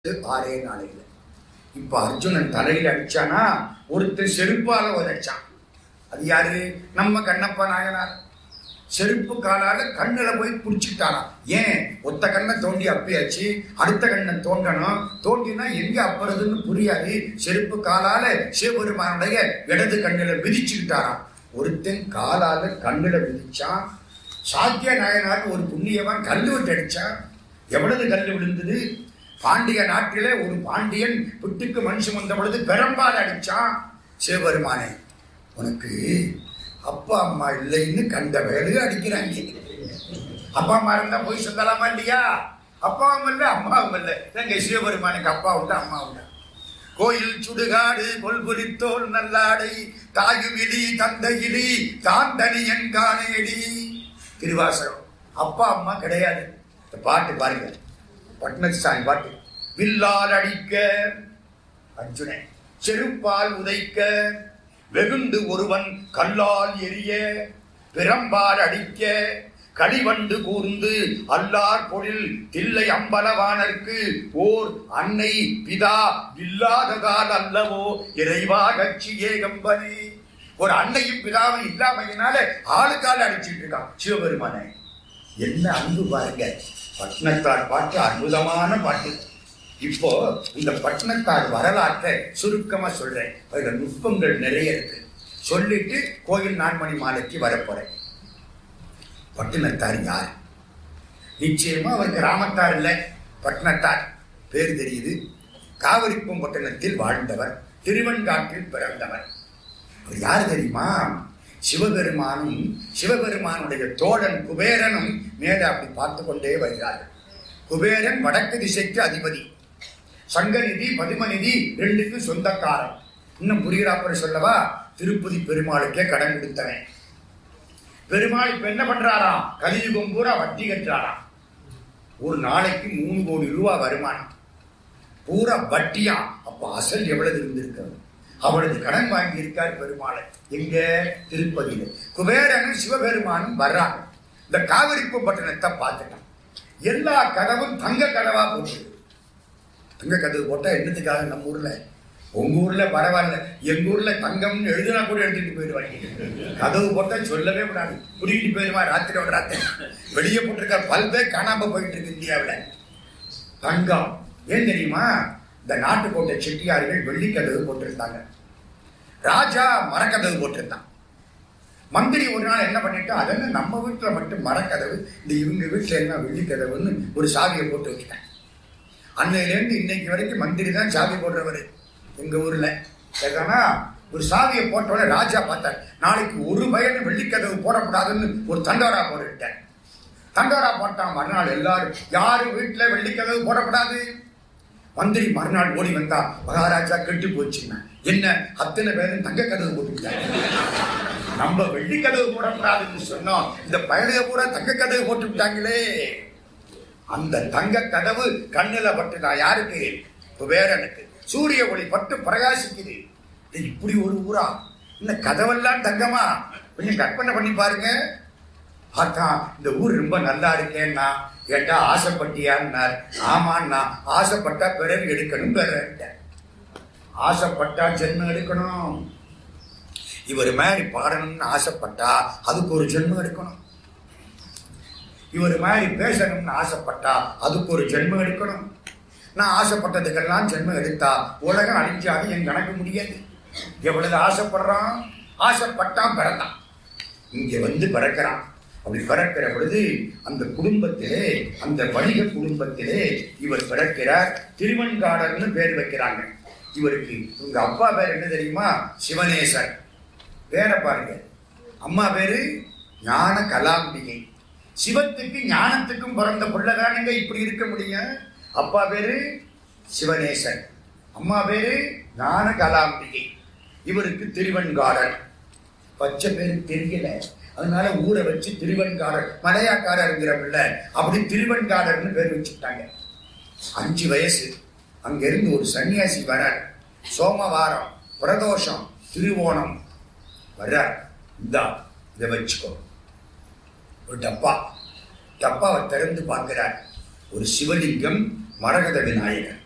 ஆறே நாளையில இப்ப அர்ஜுனன் தலையில அடிச்சானா ஒருத்தன் செருப்பால உதைச்சான் அது யாரு நம்ம கண்ணப்ப நாயனார் செருப்பு காலால கண்ணுல போய் புடிச்சுட்டாராம் ஏன் ஒத்த கண்ணை தோண்டி அப்பியாச்சு அடுத்த கண்ணை தோண்டணும் தோண்டினா எங்க அப்புறதுன்னு புரியாது செருப்பு காலால சிவபெருமானுடைய இடது கண்ணுல மிதிச்சுக்கிட்டாராம் ஒருத்தன் காலால கண்ணுல மிதிச்சான் சாத்திய நாயனார் ஒரு புண்ணியவன் கல்லு விட்டு அடிச்சான் எவ்வளவு கல்லு விழுந்தது பாண்டிய நாட்டிலே ஒரு பாண்டியன் புட்டுக்கு மண் சுமந்த பொழுது பெரம்பால் அடிச்சான் சிவபெருமானே உனக்கு அப்பா அம்மா இல்லைன்னு கண்ட வேலையை அடிக்கிறாங்க அப்பா அம்மா இருந்தா போய் சொல்லலாமா இல்லையா அப்பாவும் இல்லை அம்மாவும் இல்லை எங்க சிவபெருமானுக்கு அப்பா உண்டா அம்மா உண்டா கோயில் சுடுகாடு கொல்புரித்தோல் நல்லாடை தாயுமிலி தந்தையிலி தான் தனியன் காணேடி திருவாசகம் அப்பா அம்மா கிடையாது இந்த பாட்டு பாருங்க பட்னசாமி பாட்டு வில்லால் அடிக்க அர்ஜுனன் செருப்பால் உதைக்க வெகுண்டு ஒருவன் கல்லால் எரிய பிறம்பால் அடிக்க களிவண்டு கூர்ந்து அல்லார் பொழில் தில்லை அம்பலவானர்க்கு ஓர் அன்னை பிதா இல்லாததால் அல்லவோ இறைவா கட்சி ஏகம்பனே ஒரு அன்னையும் பிதாவும் இல்லாமையினால ஆளுக்கால அடிச்சிட்டு இருக்கான் சிவபெருமானே என்ன அன்பு பாருங்க பட்னத்தார் பாட்டு அற்புதமான பாட்டு இப்போ இந்த பட்னத்தார் வரலாற்றை சுருக்கமா சொல்றேன் அதுல நுட்பங்கள் நிறைய இருக்கு சொல்லிட்டு கோயில் நான்மணி மாலைக்கு வரப்போறேன் பட்டினத்தார் யார் நிச்சயமா அவர் கிராமத்தார் இல்லை பட்டினத்தார் பேர் தெரியுது காவிரிப்பம் பட்டணத்தில் வாழ்ந்தவர் திருவெண்காட்டில் பிறந்தவர் அவர் யார் தெரியுமா சிவபெருமானும் சிவபெருமானுடைய தோழன் குபேரனும் மேலே அப்படி பார்த்து கொண்டே வருகிறார்கள் குபேரன் வடக்கு திசைக்கு அதிபதி சங்கநிதி பதுமநிதி ரெண்டுக்கும் சொந்தக்காரன் இன்னும் புரிகிறாப்பர் சொல்லவா திருப்பதி பெருமாளுக்கே கடன் கொடுத்தவன் பெருமாள் இப்ப என்ன பண்றாராம் கலியுகம் பூரா வட்டி கட்டுறாராம் ஒரு நாளைக்கு மூணு கோடி ரூபாய் வருமானம் பூரா வட்டியா அப்ப அசல் எவ்வளவு இருந்திருக்கிறது அவளது கடன் வாங்கி இருக்கார் பெருமாளை எங்க திருப்பதியில குபேரனும் சிவபெருமானும் வர்றாங்க இந்த காவிரிப்பு பட்டணத்தை பார்த்துட்டான் எல்லா கதவும் தங்க கதவா போட்டு தங்க கதவு போட்டா என்னத்துக்காக நம்ம ஊர்ல உங்க ஊர்ல பரவாயில்ல எங்க ஊர்ல தங்கம்னு எழுதினா கூட எடுத்துட்டு போயிடுவாங்க கதவு போட்டா சொல்லவே கூடாது குடிக்கிட்டு போயிடுவா ராத்திரி ஒரு ராத்திரி வெளியே போட்டிருக்க பல்வே காணாம போயிட்டு இருக்கு இந்தியாவுல தங்கம் ஏன் தெரியுமா இந்த நாட்டுக்கோட்டை செட்டியார்கள் வெள்ளிக்கதவு போட்டிருந்தாங்க ராஜா மரக்கதவு போட்டிருந்தான் மந்திரி ஒரு நாள் என்ன பண்ணிட்டோம் அதெல்லாம் நம்ம வீட்டுல மட்டும் மரக்கதவு இந்த இவங்க வீட்டுல என்ன வெள்ளிக்கதவுன்னு ஒரு சாவியை போட்டு வச்சுட்டேன் அன்னையிலேருந்து இன்னைக்கு வரைக்கும் மந்திரி தான் சாவி போடுறவர் எங்க ஊர்ல ஏன்னா ஒரு சாவியை போட்டோட ராஜா பார்த்தார் நாளைக்கு ஒரு பயன் வெள்ளிக்கதவு போடக்கூடாதுன்னு ஒரு தண்டோரா போட்டுட்டேன் தண்டோரா போட்டான் மறுநாள் எல்லாரும் யாரு வீட்டுல வெள்ளிக்கதவு போடக்கூடாது மந்திரி மறுநாள் ஓடி வந்தா மகாராஜா கெட்டு போச்சுன்னா என்ன அத்தனை பேரும் தங்க கதவு போட்டுக்கிட்டாங்க நம்ம வெள்ளி கதவு போடக்கூடாதுன்னு சொன்னோம் இந்த பயணிய பூரா தங்க கதவு போட்டு விட்டாங்களே அந்த தங்க கதவு கண்ணுல பட்டுதா யாருக்கு குபேரனுக்கு சூரிய ஒளி பட்டு பிரகாசிக்குது இது இப்படி ஒரு ஊரா இந்த கதவெல்லாம் தங்கமா கொஞ்சம் கற்பனை பண்ணி பாருங்க பார்த்தா இந்த ஊர் ரொம்ப நல்லா இருக்கேன்னா கேட்டா ஆசைப்பட்டியான்னார் ஆமான்னா ஆசைப்பட்டா பிறகு எடுக்கணும் பிறகு ஆசைப்பட்டா ஜென்மம் எடுக்கணும் இவர் மாதிரி பாடணும்னு ஆசைப்பட்டா அதுக்கு ஒரு ஜென்மம் எடுக்கணும் இவர் மாதிரி பேசணும்னு ஆசைப்பட்டா அதுக்கு ஒரு ஜென்மம் எடுக்கணும் நான் ஆசைப்பட்டதுக்கெல்லாம் ஜென்மம் எடுத்தா உலகம் அழிஞ்சாலும் என் கணக்கு முடியாது எவ்வளவு ஆசைப்படுறான் ஆசைப்பட்டான் பிறந்தான் இங்க வந்து பிறக்கிறான் அப்படி பிறக்கிற பொழுது அந்த குடும்பத்திலே அந்த வணிக குடும்பத்திலே இவர் பிறக்கிறார் திருவன்காடர்னு பேர் வைக்கிறாங்க இவருக்கு உங்க அப்பா பேர் என்ன தெரியுமா சிவனேசர் பேரை பாருங்க அம்மா பேரு ஞான கலாம்பிகை சிவத்துக்கு ஞானத்துக்கும் பிறந்த பிள்ளைதானுங்க இப்படி இருக்க முடியும் அப்பா பேரு சிவனேசன் அம்மா பேரு ஞான கலாம்பிகை இவருக்கு திருவன்காடர் பச்சை பேரு தெரியல அதனால ஊரை வச்சு திருவன்காடர் மலையாக்காரருங்கிற பிள்ளை அப்படி திருவன்காடர்னு பேர் வச்சுட்டாங்க அஞ்சு வயசு அங்க இருந்து ஒரு சன்னியாசி வரார் சோமவாரம் பிரதோஷம் திருவோணம் வர்றார் இந்தா இதை வச்சுக்கோ ஒரு டப்பா டப்பாவை திறந்து பார்க்கிறார் ஒரு சிவலிங்கம் மரகத விநாயகர்